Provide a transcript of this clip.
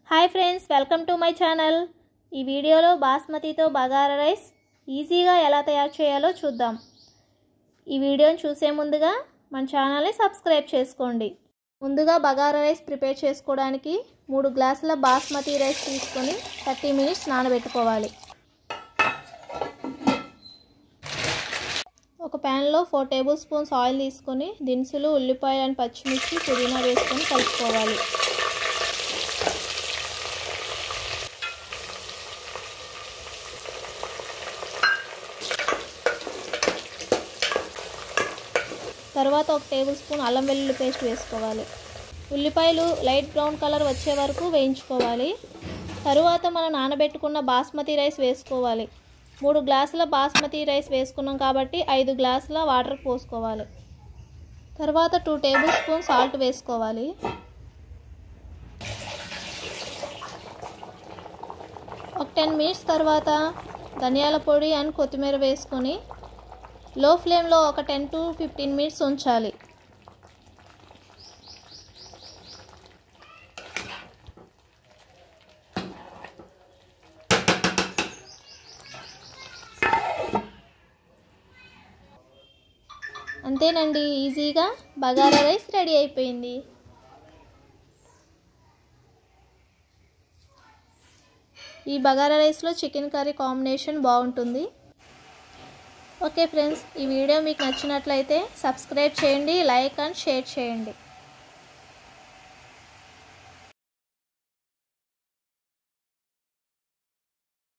hi friends welcome to my channel ఈ వీడియోలో బాస్మతితో bagara rice ఈజీగా ఎలా తయారు చేయాలో చూద్దాం ఈ వీడియోని చూసే ముందుగా మన ఛానల్ని సబ్స్క్రైబ్ చేసుకోండి ముందుగా బగారా రైస్ ప్రిపేర్ చేసుకోవడానికి మూడు గ్లాసుల బాస్మతి రైస్ తీసుకొని థర్టీ మినిట్స్ నానబెట్టుకోవాలి ఒక ప్యాన్లో ఫోర్ టేబుల్ స్పూన్స్ ఆయిల్ తీసుకొని దినుసులు ఉల్లిపాయ అండ్ పచ్చిమిర్చి పుదీనా వేసుకొని కలుపుకోవాలి తర్వాత ఒక టేబుల్ స్పూన్ అల్లం వెల్లుల్లి పేస్ట్ వేసుకోవాలి ఉల్లిపాయలు లైట్ బ్రౌన్ కలర్ వచ్చే వరకు వేయించుకోవాలి తరువాత మనం నానబెట్టుకున్న బాస్మతి రైస్ వేసుకోవాలి మూడు గ్లాసుల బాస్మతి రైస్ వేసుకున్నాం కాబట్టి ఐదు గ్లాసుల వాటర్ పోసుకోవాలి తర్వాత టూ టేబుల్ స్పూన్ సాల్ట్ వేసుకోవాలి ఒక టెన్ మినిట్స్ తర్వాత ధనియాల పొడి అండ్ కొత్తిమీర వేసుకొని లో ఫ్లేమ్లో ఒక టెన్ టు ఫిఫ్టీన్ మినిట్స్ ఉంచాలి అంతేనండి ఈజీగా బగారా రైస్ రెడీ అయిపోయింది ఈ బగారా రైస్లో చికెన్ కర్రీ కాంబినేషన్ బాగుంటుంది ఓకే ఫ్రెండ్స్ ఈ వీడియో మీకు నచ్చినట్లయితే సబ్స్క్రైబ్ చేయండి లైక్ అండ్ షేర్ చేయండి